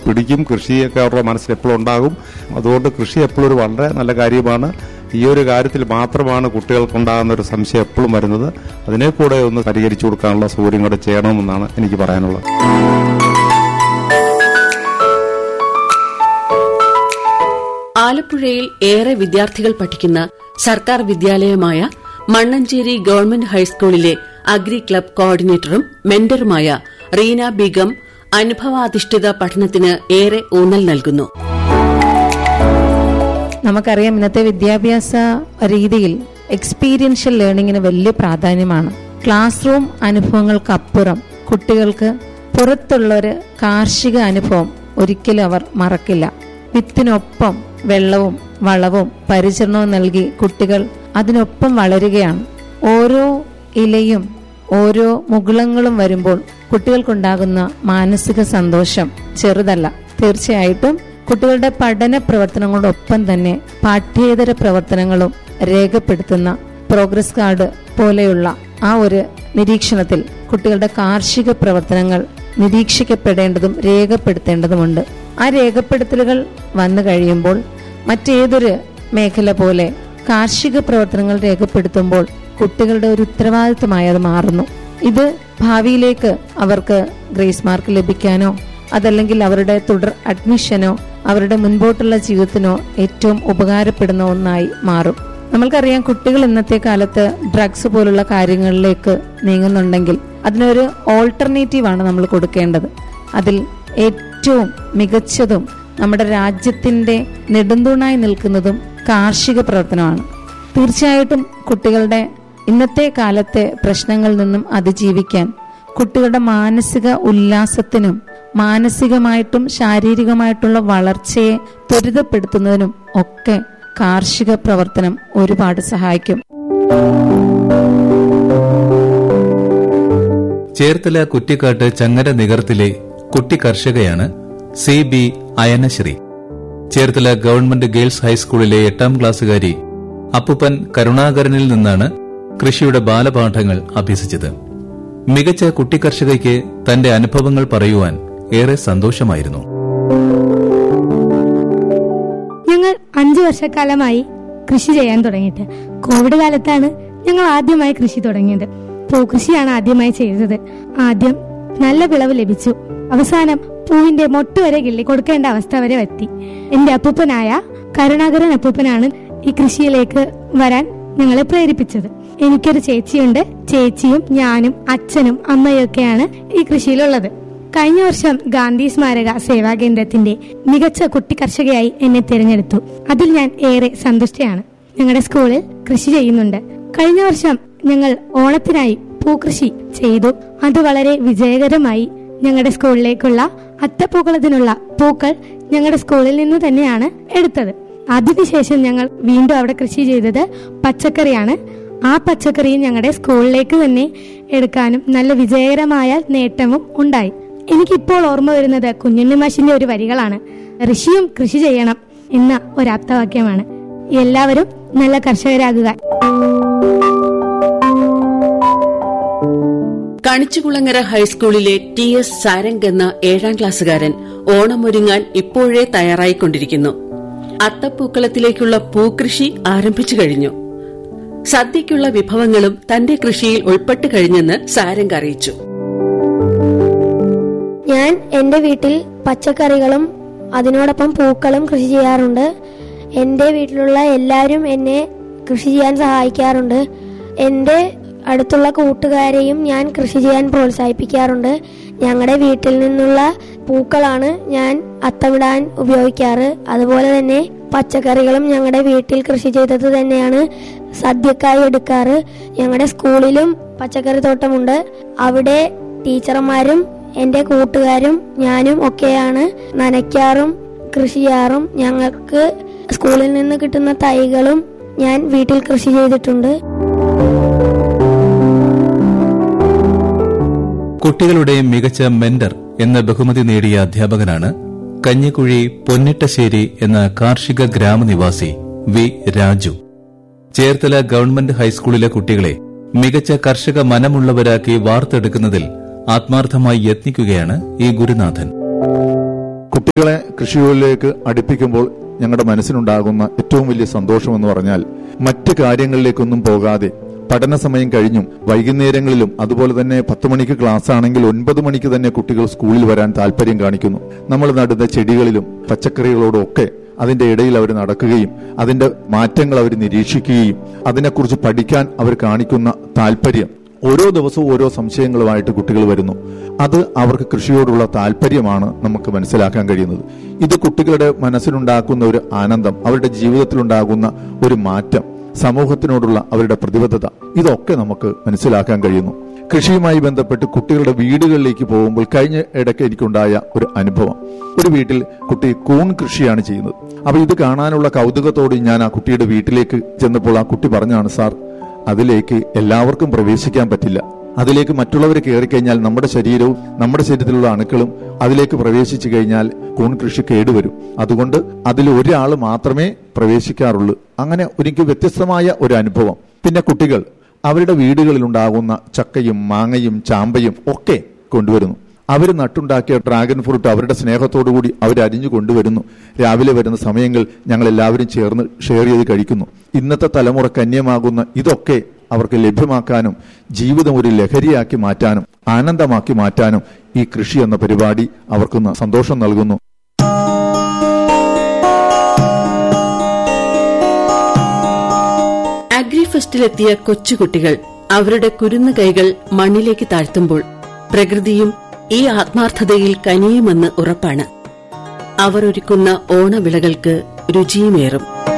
പിടിക്കും കൃഷിയൊക്കെ അവരുടെ മനസ്സിൽ എപ്പോഴും ഉണ്ടാകും അതുകൊണ്ട് കൃഷി എപ്പോഴും ഒരു വളരെ നല്ല കാര്യമാണ് ഈ ഒരു കാര്യത്തിൽ മാത്രമാണ് കുട്ടികൾക്കുണ്ടാകുന്ന ഒരു സംശയം എപ്പോഴും വരുന്നത് അതിനെ കൂടെ ഒന്ന് പരിഹരിച്ചു കൊടുക്കാനുള്ള സൗകര്യം കൂടെ ചെയ്യണമെന്നാണ് എനിക്ക് പറയാനുള്ളത് ആലപ്പുഴയിൽ ഏറെ വിദ്യാർത്ഥികൾ പഠിക്കുന്ന സർക്കാർ വിദ്യാലയമായ മണ്ണഞ്ചേരി ഗവൺമെന്റ് ഹൈസ്കൂളിലെ അഗ്രി ക്ലബ് കോർഡിനേറ്ററും മെന്ററുമായ റീന ബീഗം അനുഭവാധിഷ്ഠിത പഠനത്തിന് ഏറെ ഊന്നൽ നൽകുന്നു നമുക്കറിയാം ഇന്നത്തെ വിദ്യാഭ്യാസ രീതിയിൽ എക്സ്പീരിയൻഷ്യൽ ലേണിംഗിന് വലിയ പ്രാധാന്യമാണ് ക്ലാസ് റൂം അനുഭവങ്ങൾക്കപ്പുറം കുട്ടികൾക്ക് പുറത്തുള്ള ഒരു കാർഷിക അനുഭവം ഒരിക്കലും അവർ മറക്കില്ല വിത്തിനൊപ്പം വെള്ളവും വളവും പരിചരണവും നൽകി കുട്ടികൾ അതിനൊപ്പം വളരുകയാണ് ഓരോ ഇലയും ഓരോ മുകുളങ്ങളും വരുമ്പോൾ കുട്ടികൾക്കുണ്ടാകുന്ന മാനസിക സന്തോഷം ചെറുതല്ല തീർച്ചയായിട്ടും കുട്ടികളുടെ പഠന പ്രവർത്തനങ്ങളോടൊപ്പം തന്നെ പാഠ്യേതര പ്രവർത്തനങ്ങളും രേഖപ്പെടുത്തുന്ന പ്രോഗ്രസ് കാർഡ് പോലെയുള്ള ആ ഒരു നിരീക്ഷണത്തിൽ കുട്ടികളുടെ കാർഷിക പ്രവർത്തനങ്ങൾ നിരീക്ഷിക്കപ്പെടേണ്ടതും രേഖപ്പെടുത്തേണ്ടതുമുണ്ട് ആ രേഖപ്പെടുത്തലുകൾ വന്നു കഴിയുമ്പോൾ മറ്റേതൊരു മേഖല പോലെ കാർഷിക പ്രവർത്തനങ്ങൾ രേഖപ്പെടുത്തുമ്പോൾ കുട്ടികളുടെ ഒരു ഉത്തരവാദിത്തമായി അത് മാറുന്നു ഇത് ഭാവിയിലേക്ക് അവർക്ക് ഗ്രേസ് മാർക്ക് ലഭിക്കാനോ അതല്ലെങ്കിൽ അവരുടെ തുടർ അഡ്മിഷനോ അവരുടെ മുൻപോട്ടുള്ള ജീവിതത്തിനോ ഏറ്റവും ഉപകാരപ്പെടുന്ന ഒന്നായി മാറും നമ്മൾക്കറിയാം കുട്ടികൾ ഇന്നത്തെ കാലത്ത് ഡ്രഗ്സ് പോലുള്ള കാര്യങ്ങളിലേക്ക് നീങ്ങുന്നുണ്ടെങ്കിൽ അതിനൊരു ഓൾട്ടർനേറ്റീവാണ് നമ്മൾ കൊടുക്കേണ്ടത് അതിൽ ഏറ്റവും മികച്ചതും നമ്മുടെ രാജ്യത്തിന്റെ നെടുന്തൂണായി നിൽക്കുന്നതും കാർഷിക പ്രവർത്തനമാണ് തീർച്ചയായിട്ടും കുട്ടികളുടെ ഇന്നത്തെ കാലത്തെ പ്രശ്നങ്ങളിൽ നിന്നും അതിജീവിക്കാൻ കുട്ടികളുടെ മാനസിക ഉല്ലാസത്തിനും മാനസികമായിട്ടും ശാരീരികമായിട്ടുള്ള വളർച്ചയെ ത്വരിതപ്പെടുത്തുന്നതിനും ഒക്കെ കാർഷിക പ്രവർത്തനം ഒരുപാട് സഹായിക്കും ചേർത്തല കുറ്റിക്കാട്ട് ചങ്ങര നികർത്തിലെ കുട്ടി കർഷകയാണ് C B Ayanasree Cherthala government girls ഹൈസ്കൂളിലെ എട്ടാം ക്ലാസ്സുകാരി അപ്പുപ്പൻ കരുണാകരനിൽ നിന്നാണ് കൃഷിയുടെ ബാലപാഠങ്ങൾ അഭ്യസിച്ചത് മികച്ച കുട്ടി കർഷകയ്ക്ക് തന്റെ അനുഭവങ്ങൾ പറയുവാൻ ഏറെ സന്തോഷമായിരുന്നു ഞങ്ങൾ അഞ്ചു വർഷക്കാലമായി കൃഷി ചെയ്യാൻ തുടങ്ങിയിട്ട് കോവിഡ് കാലത്താണ് ഞങ്ങൾ ആദ്യമായി കൃഷി തുടങ്ങിയത് പൂക്കൃഷിയാണ് ആദ്യമായി ചെയ്തത് ആദ്യം നല്ല വിളവ് ലഭിച്ചു അവസാനം പൂവിന്റെ മൊട്ട് വരെ കിള്ളി കൊടുക്കേണ്ട അവസ്ഥ വരെ എത്തി എന്റെ അപ്പൂപ്പനായ കരുണാകരൻ അപ്പൂപ്പനാണ് ഈ കൃഷിയിലേക്ക് വരാൻ ഞങ്ങളെ പ്രേരിപ്പിച്ചത് എനിക്കൊരു ചേച്ചിയുണ്ട് ചേച്ചിയും ഞാനും അച്ഛനും അമ്മയും ഒക്കെയാണ് ഈ കൃഷിയിലുള്ളത് കഴിഞ്ഞ വർഷം ഗാന്ധി സ്മാരക സേവാ കേന്ദ്രത്തിന്റെ മികച്ച കുട്ടി കർഷകയായി എന്നെ തിരഞ്ഞെടുത്തു അതിൽ ഞാൻ ഏറെ സന്തുഷ്ടയാണ് ഞങ്ങളുടെ സ്കൂളിൽ കൃഷി ചെയ്യുന്നുണ്ട് കഴിഞ്ഞ വർഷം ഞങ്ങൾ ഓണത്തിനായി പൂക്കൃഷി ചെയ്തു അത് വളരെ വിജയകരമായി ഞങ്ങളുടെ സ്കൂളിലേക്കുള്ള അത്തപ്പൂക്കളത്തിനുള്ള പൂക്കൾ ഞങ്ങളുടെ സ്കൂളിൽ നിന്ന് തന്നെയാണ് എടുത്തത് അതിനുശേഷം ഞങ്ങൾ വീണ്ടും അവിടെ കൃഷി ചെയ്തത് പച്ചക്കറിയാണ് ആ പച്ചക്കറിയും ഞങ്ങളുടെ സ്കൂളിലേക്ക് തന്നെ എടുക്കാനും നല്ല വിജയകരമായ നേട്ടവും ഉണ്ടായി എനിക്കിപ്പോൾ ഓർമ്മ വരുന്നത് കുഞ്ഞുണ്ണി മാഷിന്റെ ഒരു വരികളാണ് ഋഷിയും കൃഷി ചെയ്യണം എന്ന ഒരു ആപ്തവാക്യമാണ് എല്ലാവരും നല്ല കർഷകരാകുക കണിച്ചുകുളങ്ങര ഹൈസ്കൂളിലെ ടി എസ് സാരംഗ് എന്ന ഏഴാം ക്ലാസ്സുകാരൻ ഓണമൊരുങ്ങാൻ ഇപ്പോഴേ തയ്യാറായിക്കൊണ്ടിരിക്കുന്നു അത്തപ്പൂക്കളത്തിലേക്കുള്ള പൂക്കൃഷി ആരംഭിച്ചു കഴിഞ്ഞു സദ്യയ്ക്കുള്ള വിഭവങ്ങളും തന്റെ കൃഷിയിൽ ഉൾപ്പെട്ടു കഴിഞ്ഞെന്ന് സാരംഗ് അറിയിച്ചു ഞാൻ എൻ്റെ വീട്ടിൽ പച്ചക്കറികളും അതിനോടൊപ്പം പൂക്കളും കൃഷി ചെയ്യാറുണ്ട് എൻ്റെ വീട്ടിലുള്ള എല്ലാവരും എന്നെ കൃഷി ചെയ്യാൻ സഹായിക്കാറുണ്ട് എൻ്റെ അടുത്തുള്ള കൂട്ടുകാരെയും ഞാൻ കൃഷി ചെയ്യാൻ പ്രോത്സാഹിപ്പിക്കാറുണ്ട് ഞങ്ങളുടെ വീട്ടിൽ നിന്നുള്ള പൂക്കളാണ് ഞാൻ അത്തമിടാൻ ഉപയോഗിക്കാറ് അതുപോലെ തന്നെ പച്ചക്കറികളും ഞങ്ങളുടെ വീട്ടിൽ കൃഷി ചെയ്തത് തന്നെയാണ് സദ്യക്കായി എടുക്കാറ് ഞങ്ങളുടെ സ്കൂളിലും പച്ചക്കറി തോട്ടമുണ്ട് അവിടെ ടീച്ചർമാരും എൻ്റെ കൂട്ടുകാരും ഞാനും ഒക്കെയാണ് നനയ്ക്കാറും കൃഷി ചെയ്യാറും ഞങ്ങൾക്ക് സ്കൂളിൽ നിന്ന് കിട്ടുന്ന തൈകളും ഞാൻ വീട്ടിൽ കൃഷി ചെയ്തിട്ടുണ്ട് കുട്ടികളുടെ മികച്ച മെന്റർ എന്ന ബഹുമതി നേടിയ അധ്യാപകനാണ് കഞ്ഞിക്കുഴി പൊന്നിട്ടശ്ശേരി എന്ന കാർഷിക ഗ്രാമനിവാസി വി രാജു ചേർത്തല ഗവൺമെന്റ് ഹൈസ്കൂളിലെ കുട്ടികളെ മികച്ച കർഷക മനമുള്ളവരാക്കി വാർത്തെടുക്കുന്നതിൽ ആത്മാർത്ഥമായി യത്നിക്കുകയാണ് ഈ ഗുരുനാഥൻ കുട്ടികളെ കൃഷിയിലേക്ക് അടുപ്പിക്കുമ്പോൾ ഞങ്ങളുടെ മനസ്സിനുണ്ടാകുന്ന ഏറ്റവും വലിയ സന്തോഷം എന്ന് പറഞ്ഞാൽ മറ്റ് കാര്യങ്ങളിലേക്കൊന്നും പോകാതെ പഠന സമയം കഴിഞ്ഞും വൈകുന്നേരങ്ങളിലും അതുപോലെ തന്നെ പത്ത് മണിക്ക് ക്ലാസ് ആണെങ്കിൽ ഒൻപത് മണിക്ക് തന്നെ കുട്ടികൾ സ്കൂളിൽ വരാൻ താല്പര്യം കാണിക്കുന്നു നമ്മൾ നടുന്ന ചെടികളിലും പച്ചക്കറികളോടും ഒക്കെ അതിന്റെ ഇടയിൽ അവർ നടക്കുകയും അതിന്റെ മാറ്റങ്ങൾ അവർ നിരീക്ഷിക്കുകയും അതിനെക്കുറിച്ച് പഠിക്കാൻ അവർ കാണിക്കുന്ന താല്പര്യം ഓരോ ദിവസവും ഓരോ സംശയങ്ങളുമായിട്ട് കുട്ടികൾ വരുന്നു അത് അവർക്ക് കൃഷിയോടുള്ള താല്പര്യമാണ് നമുക്ക് മനസ്സിലാക്കാൻ കഴിയുന്നത് ഇത് കുട്ടികളുടെ മനസ്സിലുണ്ടാക്കുന്ന ഒരു ആനന്ദം അവരുടെ ജീവിതത്തിലുണ്ടാകുന്ന ഒരു മാറ്റം സമൂഹത്തിനോടുള്ള അവരുടെ പ്രതിബദ്ധത ഇതൊക്കെ നമുക്ക് മനസ്സിലാക്കാൻ കഴിയുന്നു കൃഷിയുമായി ബന്ധപ്പെട്ട് കുട്ടികളുടെ വീടുകളിലേക്ക് പോകുമ്പോൾ കഴിഞ്ഞ ഇടയ്ക്ക് എനിക്കുണ്ടായ ഒരു അനുഭവം ഒരു വീട്ടിൽ കുട്ടി കൂൺ കൃഷിയാണ് ചെയ്യുന്നത് അപ്പൊ ഇത് കാണാനുള്ള കൗതുകത്തോടെ ഞാൻ ആ കുട്ടിയുടെ വീട്ടിലേക്ക് ചെന്നപ്പോൾ ആ കുട്ടി പറഞ്ഞാണ് സാർ അതിലേക്ക് എല്ലാവർക്കും പ്രവേശിക്കാൻ പറ്റില്ല അതിലേക്ക് മറ്റുള്ളവർ കയറിക്കഴിഞ്ഞാൽ നമ്മുടെ ശരീരവും നമ്മുടെ ശരീരത്തിലുള്ള അണുക്കളും അതിലേക്ക് പ്രവേശിച്ചു കഴിഞ്ഞാൽ കൂൺ കൃഷി കേടുവരും അതുകൊണ്ട് അതിൽ ഒരാൾ മാത്രമേ പ്രവേശിക്കാറുള്ളൂ അങ്ങനെ എനിക്ക് വ്യത്യസ്തമായ ഒരു അനുഭവം പിന്നെ കുട്ടികൾ അവരുടെ വീടുകളിൽ ഉണ്ടാകുന്ന ചക്കയും മാങ്ങയും ചാമ്പയും ഒക്കെ കൊണ്ടുവരുന്നു അവർ നട്ടുണ്ടാക്കിയ ഡ്രാഗൺ ഫ്രൂട്ട് അവരുടെ സ്നേഹത്തോടു കൂടി അവർ അരിഞ്ഞു കൊണ്ടുവരുന്നു രാവിലെ വരുന്ന സമയങ്ങൾ ഞങ്ങൾ എല്ലാവരും ചേർന്ന് ഷെയർ ചെയ്ത് കഴിക്കുന്നു ഇന്നത്തെ തലമുറ കന്യമാകുന്ന ഇതൊക്കെ അവർക്ക് ലഭ്യമാക്കാനും ജീവിതം ഒരു ലഹരിയാക്കി മാറ്റാനും ആനന്ദമാക്കി മാറ്റാനും ഈ കൃഷി എന്ന പരിപാടി അവർക്ക് സന്തോഷം നൽകുന്നു അഗ്രിഫെസ്റ്റിലെത്തിയ കൊച്ചുകുട്ടികൾ അവരുടെ കുരുന്നു കൈകൾ മണ്ണിലേക്ക് താഴ്ത്തുമ്പോൾ പ്രകൃതിയും ഈ ആത്മാർത്ഥതയിൽ കനിയുമെന്ന് ഉറപ്പാണ് അവർ ഒരുക്കുന്ന ഓണവിളകൾക്ക് രുചിയുമേറും